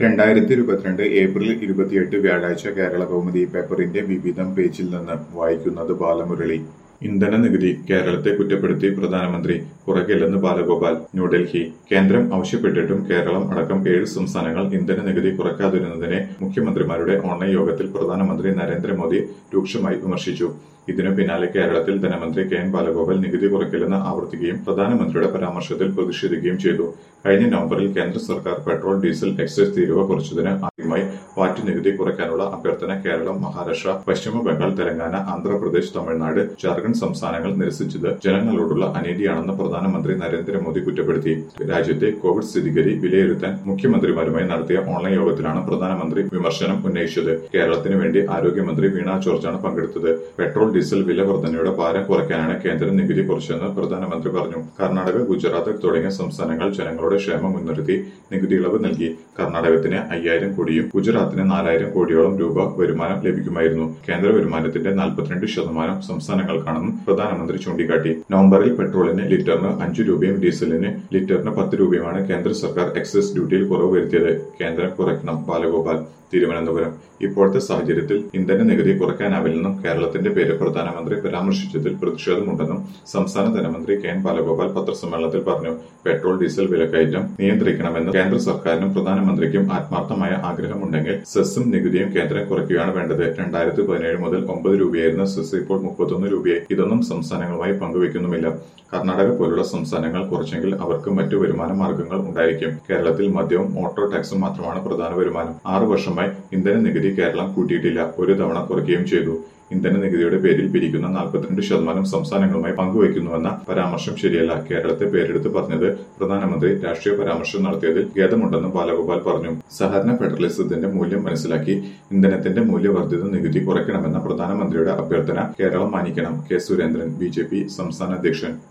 രണ്ടായിരത്തി ഇരുപത്തിരണ്ട് ഏപ്രിൽ ഇരുപത്തിയെട്ട് വ്യാഴാഴ്ച കേരള കൗമുദി പേപ്പറിന്റെ വിവിധം പേജിൽ നിന്ന് വായിക്കുന്നത് ബാലമുരളി ഇന്ധന നികുതി കേരളത്തെ കുറ്റപ്പെടുത്തി പ്രധാനമന്ത്രി കുറയ്ക്കില്ലെന്ന് ബാലഗോപാൽ ന്യൂഡൽഹി കേന്ദ്രം ആവശ്യപ്പെട്ടിട്ടും കേരളം അടക്കം ഏഴ് സംസ്ഥാനങ്ങൾ ഇന്ധന നികുതി കുറയ്ക്കാതിരുന്നതിനെ മുഖ്യമന്ത്രിമാരുടെ ഓൺലൈൻ യോഗത്തിൽ പ്രധാനമന്ത്രി നരേന്ദ്രമോദി രൂക്ഷമായി വിമർശിച്ചു ഇതിനു പിന്നാലെ കേരളത്തിൽ ധനമന്ത്രി കെ എൻ ബാലഗോപാൽ നികുതി കുറയ്ക്കില്ലെന്ന് ആവർത്തിക്കുകയും പ്രധാനമന്ത്രിയുടെ പരാമർശത്തിൽ പ്രതിഷേധിക്കുകയും ചെയ്തു കഴിഞ്ഞ നവംബറിൽ കേന്ദ്ര സർക്കാർ പെട്രോൾ ഡീസൽ എക്സൈസ് തീരുവ കുറച്ചതിന് ആദ്യമായി വാറ്റ് നികുതി കുറയ്ക്കാനുള്ള അഭ്യർത്ഥന കേരളം മഹാരാഷ്ട്ര പശ്ചിമ ബംഗാൾ തെലങ്കാന ആന്ധ്രാപ്രദേശ് തമിഴ്നാട് ജാർഖണ്ഡ് സംസ്ഥാനങ്ങൾ നിരസിച്ചത് ജനങ്ങളോടുള്ള അനീതിയാണെന്ന് പ്രധാനമന്ത്രി നരേന്ദ്രമോദി കുറ്റപ്പെടുത്തി രാജ്യത്തെ കോവിഡ് സ്ഥിതിഗതി വിലയിരുത്താൻ മുഖ്യമന്ത്രിമാരുമായി നടത്തിയ ഓൺലൈൻ യോഗത്തിലാണ് പ്രധാനമന്ത്രി വിമർശനം ഉന്നയിച്ചത് കേരളത്തിന് വേണ്ടി ആരോഗ്യമന്ത്രി വീണ ജോർജാണ് പങ്കെടുത്തത് പെട്രോൾ ഡീസൽ വില വർധനയുടെ ഭാരം കുറയ്ക്കാനാണ് കേന്ദ്രം നികുതി കുറച്ചതെന്ന് പ്രധാനമന്ത്രി പറഞ്ഞു കർണാടക ഗുജറാത്ത് തുടങ്ങിയ സംസ്ഥാനങ്ങൾ ജനങ്ങളുടെ ക്ഷേമം മുൻനിർത്തി നികുതി ഇളവ് നൽകി കർണാടകത്തിന് അയ്യായിരം കോടിയും ഗുജറാത്തിന് നാലായിരം കോടിയോളം രൂപ വരുമാനം ലഭിക്കുമായിരുന്നു കേന്ദ്ര വരുമാനത്തിന്റെ നാൽപ്പത്തിരണ്ട് ശതമാനം സംസ്ഥാനങ്ങൾക്കാണെന്നും പ്രധാനമന്ത്രി ചൂണ്ടിക്കാട്ടി നവംബറിൽ പെട്രോളിന് ലിറ്ററിന് അഞ്ചു രൂപയും ഡീസലിന് ലിറ്ററിന് പത്ത് രൂപയുമാണ് കേന്ദ്ര സർക്കാർ എക്സൈസ് ഡ്യൂട്ടിയിൽ കുറവ് വരുത്തിയത് കേന്ദ്രം കുറയ്ക്കണം ബാലഗോപാൽ തിരുവനന്തപുരം ഇപ്പോഴത്തെ സാഹചര്യത്തിൽ ഇന്ധന നികുതി കുറയ്ക്കാനാവില്ലെന്നും കേരളത്തിന്റെ പേര് പ്രധാനമന്ത്രി പരാമർശിച്ചതിൽ പ്രതിഷേധമുണ്ടെന്നും സംസ്ഥാന ധനമന്ത്രി കെ എൻ ബാലഗോപാൽ പത്രസമ്മേളനത്തിൽ പറഞ്ഞു പെട്രോൾ ഡീസൽ വിലക്കയറ്റം നിയന്ത്രിക്കണമെന്ന് കേന്ദ്ര സർക്കാരിനും പ്രധാനമന്ത്രിക്കും ആത്മാർത്ഥമായ ആഗ്രഹമുണ്ടെങ്കിൽ സെസ്സും നികുതിയും കേന്ദ്രം കുറയ്ക്കുകയാണ് വേണ്ടത് രണ്ടായിരത്തി പതിനേഴ് മുതൽ ഒമ്പത് രൂപയായിരുന്ന സെസ് ഇപ്പോൾ മുപ്പത്തൊന്ന് രൂപയായി ഇതൊന്നും സംസ്ഥാനങ്ങളുമായി പങ്കുവയ്ക്കുന്നുമില്ല കർണാടക പോലുള്ള സംസ്ഥാനങ്ങൾ കുറച്ചെങ്കിൽ അവർക്ക് മറ്റു വരുമാന മാർഗങ്ങൾ ഉണ്ടായിരിക്കും കേരളത്തിൽ മദ്യവും ഓട്ടോ ടാക്സും മാത്രമാണ് പ്രധാന വരുമാനം ആറു വർഷമായി ഇന്ധന നികുതി കേരളം കൂട്ടിയിട്ടില്ല ഒരു തവണ കുറയ്ക്കുകയും ചെയ്തു ഇന്ധന നികുതിയുടെ പേരിൽ പിരിക്കുന്ന നാൽപ്പത്തിരണ്ട് ശതമാനം സംസ്ഥാനങ്ങളുമായി പങ്കുവയ്ക്കുന്നുവെന്ന പരാമർശം ശരിയല്ല കേരളത്തെ പേരെടുത്ത് പറഞ്ഞത് പ്രധാനമന്ത്രി രാഷ്ട്രീയ പരാമർശം നടത്തിയതിൽ ഖേദമുണ്ടെന്നും ബാലഗോപാൽ പറഞ്ഞു സഹകരണ ഫെഡറലിസത്തിന്റെ മൂല്യം മനസ്സിലാക്കി ഇന്ധനത്തിന്റെ മൂല്യവർദ്ധിത നികുതി കുറയ്ക്കണമെന്ന പ്രധാനമന്ത്രിയുടെ അഭ്യർത്ഥന കേരളം മാനിക്കണം കെ സുരേന്ദ്രൻ ബി സംസ്ഥാന അധ്യക്ഷൻ